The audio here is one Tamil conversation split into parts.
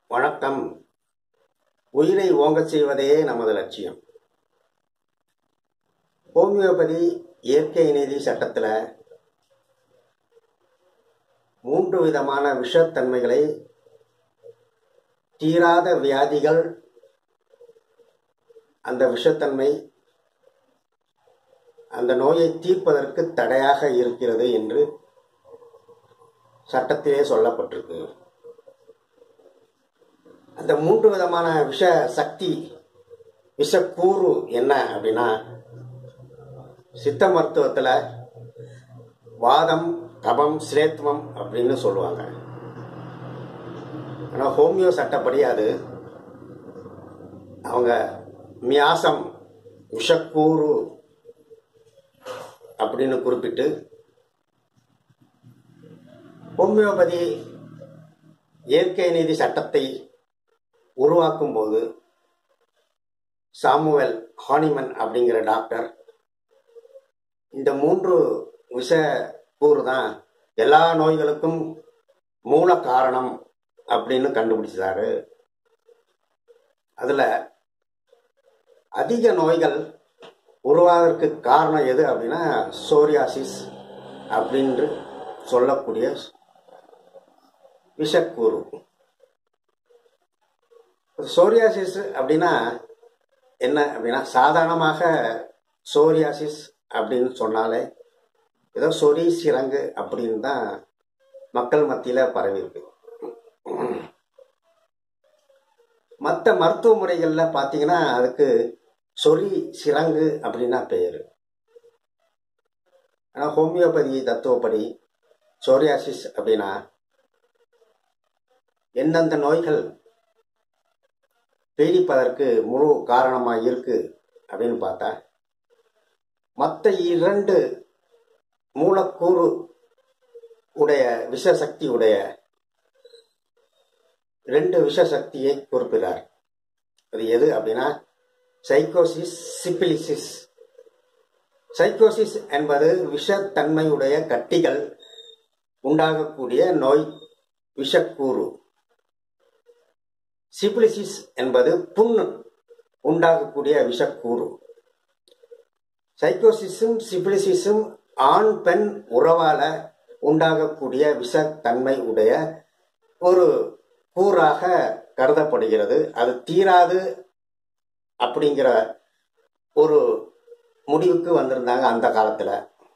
வணக்கம் உயிரை ஓங்கச் செய்வதே நமது லட்சியம் ஹோமியோபதி இயற்கை நீதி சட்டத்தில் மூன்று விதமான விஷத்தன்மைகளை தீராத வியாதிகள் அந்த விஷத்தன்மை அந்த நோயை தீர்ப்பதற்கு தடையாக இருக்கிறது என்று சட்டத்திலே சொல்லப்பட்டிருக்கு அந்த மூன்று விதமான விஷ சக்தி விஷக்கூறு என்ன அப்படின்னா சித்த மருத்துவத்தில் வாதம் கபம் சிரேத்வம் அப்படின்னு சொல்லுவாங்க ஆனால் ஹோமியோ சட்டப்படி அது அவங்க மியாசம் விஷக்கூறு அப்படின்னு குறிப்பிட்டு ஹோமியோபதி இயற்கை நீதி சட்டத்தை உருவாக்கும் போது சாமுவேல் ஹானிமன் அப்படிங்கிற டாக்டர் இந்த மூன்று விஷ கூறு தான் எல்லா நோய்களுக்கும் மூல காரணம் அப்படின்னு கண்டுபிடிச்சாரு அதில் அதிக நோய்கள் உருவாவதற்கு காரணம் எது அப்படின்னா சோரியாசிஸ் அப்படின்று சொல்லக்கூடிய விஷக்கூறு சோரியாசிஸ் அப்படின்னா என்ன அப்படின்னா சாதாரணமாக சோரியாசிஸ் அப்படின்னு சொன்னாலே ஏதோ சொறி சிறங்கு அப்படின்னு தான் மக்கள் மத்தியில் பரவி இருக்கு மற்ற மருத்துவ முறைகளில் பார்த்தீங்கன்னா அதுக்கு சொறி சிறங்கு அப்படின்னா பெயர் ஆனால் ஹோமியோபதி தத்துவப்படி சோரியாசிஸ் அப்படின்னா எந்தெந்த நோய்கள் பீடிப்பதற்கு முழு காரணமாக இருக்கு அப்படின்னு பார்த்தா மற்ற இரண்டு மூலக்கூறு உடைய விஷசக்தி உடைய ரெண்டு விஷசக்தியை குறிப்பிடார் அது எது அப்படின்னா சைக்கோசிஸ் சிப்பிலிசிஸ் சைக்கோசிஸ் என்பது விஷத்தன்மையுடைய கட்டிகள் உண்டாகக்கூடிய நோய் விஷக்கூறு சிபிலிசிஸ் என்பது புண் உண்டாகக்கூடிய விஷக்கூறு சைக்கோசிஸும் சிபிலிசிஸும் ஆண் பெண் உறவால உண்டாகக்கூடிய விஷத்தன்மை உடைய ஒரு கூறாக கருதப்படுகிறது அது தீராது அப்படிங்கிற ஒரு முடிவுக்கு வந்திருந்தாங்க அந்த காலத்தில்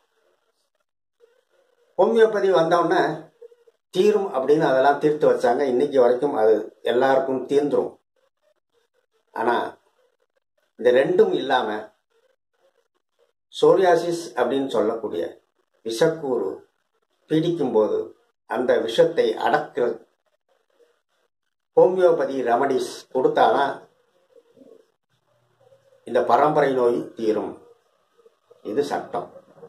ஹோமியோபதி வந்தவுடனே தீரும் அப்படின்னு அதெல்லாம் தீர்த்து வச்சாங்க இன்னைக்கு வரைக்கும் அது எல்லாருக்கும் தீர்ந்துரும் ஆனால் இந்த ரெண்டும் இல்லாமல் சோரியாசிஸ் அப்படின்னு சொல்லக்கூடிய விஷக்கூறு பீடிக்கும்போது அந்த விஷத்தை அடக்கிற ஹோமியோபதி ரெமடிஸ் கொடுத்தாதான் இந்த பரம்பரை நோய் தீரும் இது சட்டம்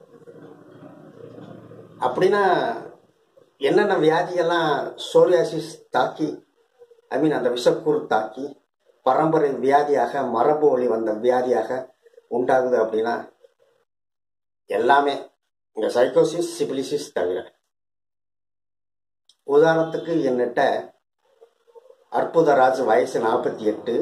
அப்படின்னா என்னென்ன வியாதியெல்லாம் சோரியாசிஸ் தாக்கி ஐ மீன் அந்த விஷக்கூறு தாக்கி பரம்பரை வியாதியாக மரபு வழி வந்த வியாதியாக உண்டாகுது அப்படின்னா எல்லாமே இந்த சைக்கோசிஸ் சிபிலிசிஸ் தவிர உதாரணத்துக்கு என்னட்ட அற்புதராஜ் வயசு நாற்பத்தி எட்டு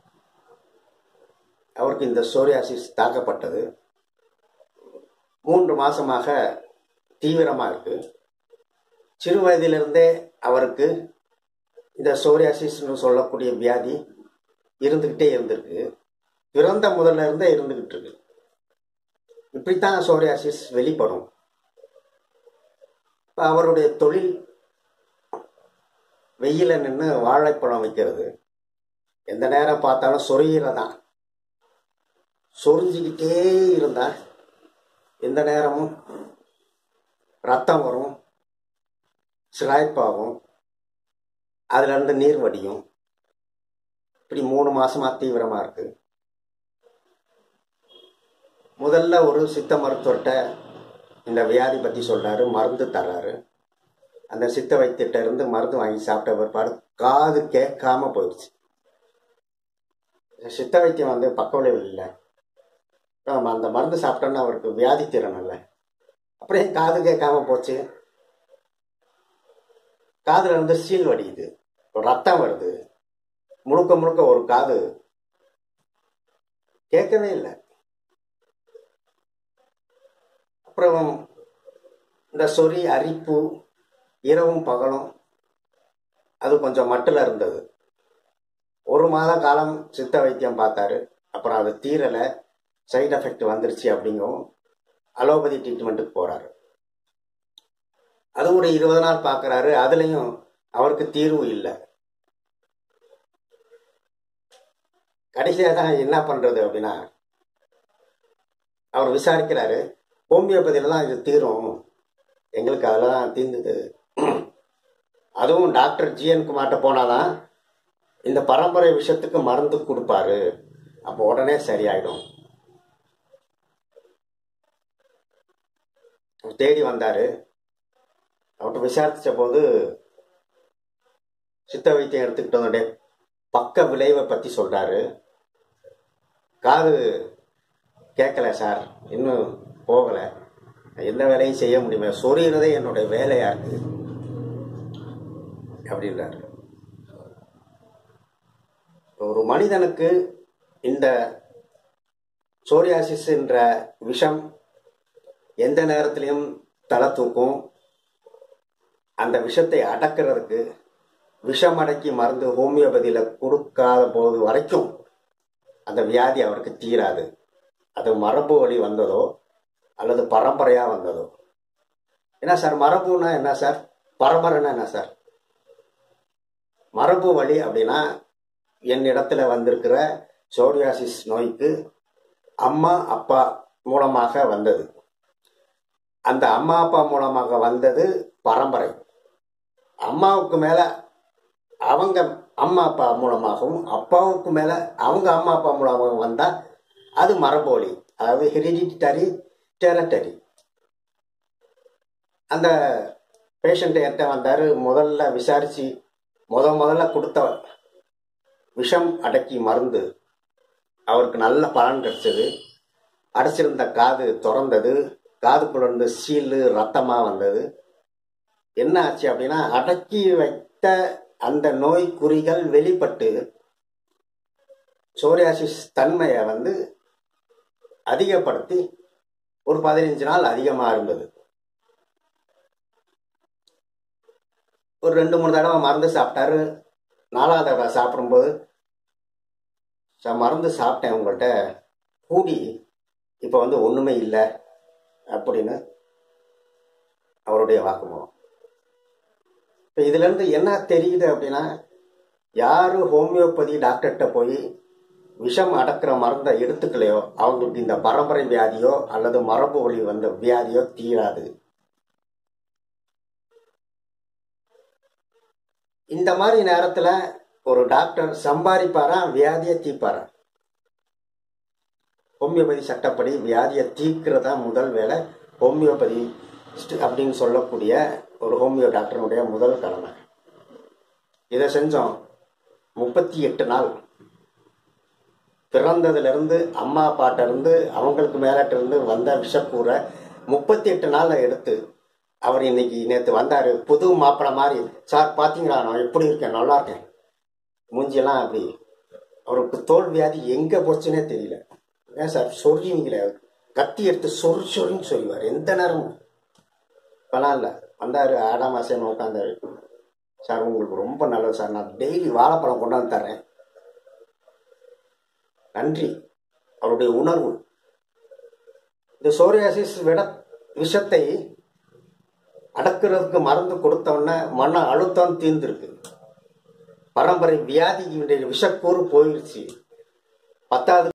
அவருக்கு இந்த சோரியாசிஸ் தாக்கப்பட்டது மூன்று மாசமாக தீவிரமாக இருக்கு சிறு வயதிலிருந்தே அவருக்கு இந்த சோரியாசிஸ்னு சொல்லக்கூடிய வியாதி இருந்துக்கிட்டே இருந்திருக்கு பிறந்த முதல்ல இருந்தே இருந்துக்கிட்டு இருக்கு இப்படித்தான் சோரியாசிஸ் வெளிப்படும் இப்போ அவருடைய தொழில் வெயில நின்று வாழைப்பழம் வைக்கிறது எந்த நேரம் பார்த்தாலும் சொரியிறதான் சொரிஞ்சிக்கிட்டே இருந்தா எந்த நேரமும் ரத்தம் வரும் சிராய்ப்பாகும் அதுலேருந்து நீர் வடியும் இப்படி மூணு மாசமா தீவிரமா இருக்கு முதல்ல ஒரு சித்த மருத்துவர்கிட்ட இந்த வியாதி பற்றி சொல்கிறாரு மருந்து தர்றாரு அந்த சித்த வைத்தியர்கிட்ட இருந்து மருந்து வாங்கி சாப்பிட்ட பிற்பாடு காது கேட்காம போயிடுச்சு சித்த வைத்தியம் வந்து பக்க விளைவு இல்லை ஆமா, அந்த மருந்து சாப்பிட்டோன்னா அவருக்கு வியாதி திறன் இல்லை அப்புறம் ஏன் காது கேட்காம போச்சு காதுல இருந்து சீல் வடியுது ரத்தம் வருது முழுக்க முழுக்க ஒரு காது கேட்கவே இல்லை அப்புறம் இந்த சொறி அரிப்பு இரவும் பகலும் அது கொஞ்சம் மட்டில் இருந்தது ஒரு மாத காலம் சித்த வைத்தியம் பார்த்தாரு அப்புறம் அது தீரலை சைடு எஃபெக்ட் வந்துருச்சு அப்படிங்கவும் அலோபதி ட்ரீட்மெண்ட்டுக்கு போகிறாரு அது ஒரு இருபது நாள் பார்க்குறாரு அதுலேயும் அவருக்கு தீர்வு இல்லை கடைசியாக தான் என்ன பண்ணுறது அப்படின்னா அவர் விசாரிக்கிறாரு ஹோமியோபதியில் தான் இது தீரும் எங்களுக்கு அதில் தான் தீர்ந்தது அதுவும் டாக்டர் ஜிஎன் குமார்ட்ட போனாதான் இந்த பரம்பரை விஷயத்துக்கு மருந்து கொடுப்பாரு அப்போ உடனே சரியாயிடும் தேடி வந்தாரு அவர்கிட்ட விசாரிச்ச போது சித்த வைத்தியம் எடுத்துக்கிட்டு வந்தோடே பக்க விளைவை பற்றி சொல்கிறாரு காது கேட்கல சார் இன்னும் போகலை எந்த வேலையும் செய்ய முடியுமா சொறிகிறதே என்னுடைய வேலையா இருக்கு அப்படின்றாரு ஒரு மனிதனுக்கு இந்த சோரியாசிஸ் என்ற விஷம் எந்த நேரத்திலையும் தலை தூக்கும் அந்த விஷத்தை அடக்கிறதுக்கு விஷம் அடக்கி மருந்து ஹோமியோபதியில் கொடுக்காத போது வரைக்கும் அந்த வியாதி அவருக்கு தீராது அது மரபு வழி வந்ததோ அல்லது பரம்பரையாக வந்ததோ என்ன சார் மரபுன்னா என்ன சார் பரம்பரைன்னா என்ன சார் மரபு வழி அப்படின்னா என் இடத்துல வந்திருக்கிற சோரியாசிஸ் நோய்க்கு அம்மா அப்பா மூலமாக வந்தது அந்த அம்மா அப்பா மூலமாக வந்தது பரம்பரை அம்மாவுக்கு மேல அவங்க அம்மா அப்பா மூலமாகவும் அப்பாவுக்கு மேல அவங்க அம்மா அப்பா மூலமாக வந்தா அது மரபோலி அதாவது ஹெரிடிட்டரி டெரட்டரி அந்த பேஷண்ட் என்கிட்ட வந்தார் முதல்ல விசாரித்து முத முதல்ல கொடுத்த விஷம் அடக்கி மருந்து அவருக்கு நல்ல பலன் கிடைச்சது அடைச்சிருந்த காது திறந்தது காதுக்குள்ள இருந்து சீலு ரத்தமாக வந்தது என்ன ஆச்சு அப்படின்னா அடக்கி வைத்த அந்த நோய் குறிகள் வெளிப்பட்டு சோரியாசிஸ் தன்மையை வந்து அதிகப்படுத்தி ஒரு பதினஞ்சு நாள் அதிகமாக இருந்தது ஒரு ரெண்டு மூணு தடவை மருந்து சாப்பிட்டாரு நாலாவது தடவை சாப்பிடும்போது "சார், மருந்து சாப்பிட்டேன் உங்கள்கிட்ட கூடி இப்போ வந்து ஒன்றுமே இல்லை அப்படின்னு அவருடைய வாக்குமூலம் இப்போ இதுலேருந்து என்ன தெரியுது அப்படின்னா யார் ஹோமியோபதி டாக்டர்கிட்ட போய் விஷம் அடக்கிற மருந்தை எடுத்துக்கலையோ அவங்களுக்கு இந்த பரம்பரை வியாதியோ அல்லது மரபு வழி வந்த வியாதியோ தீராது இந்த மாதிரி நேரத்தில் ஒரு டாக்டர் சம்பாதிப்பாரா வியாதியை தீப்பாரா ஹோமியோபதி சட்டப்படி வியாதியை தீர்க்கிறதா முதல் வேலை ஹோமியோபதி அப்படின்னு சொல்லக்கூடிய ஒரு ஹோமியோ டாக்டருடைய முதல் கடமை இதை செஞ்சோம் முப்பத்தி எட்டு நாள் பிறந்ததுலேருந்து அம்மா அப்பாட்ட இருந்து அவங்களுக்கு மேலாட்ட இருந்து வந்த விஷக்கூரை முப்பத்தி எட்டு நாளில் எடுத்து அவர் இன்னைக்கு நேற்று வந்தார் புது மாப்பிள்ளை மாதிரி சார் பார்த்தீங்களா நான் எப்படி இருக்கேன் நல்லா இருக்கேன் மூஞ்சியெல்லாம் அப்படி அவருக்கு தோல் வியாதி எங்கே போச்சுன்னே தெரியல ஏன் சார் சொல்றீங்களே கத்தி எடுத்து சொறி சொறின்னு சொல்லுவார் எந்த நேரமும் இப்போலாம் இல்லை வந்தார் ஆடாம் அசையமாக உட்காந்தாரு சார் உங்களுக்கு ரொம்ப நல்லது சார் நான் டெய்லி வாழைப்பழம் கொண்டாந்து தர்றேன் நன்றி அவருடைய உணர்வு இந்த சோரியாசிஸ் விட விஷத்தை அடக்கிறதுக்கு மருந்து கொடுத்தோன்னே மன அழுத்தம் தீர்ந்துருக்கு பரம்பரை வியாதிக்கு விஷக்கூறு போயிடுச்சு பத்தாவது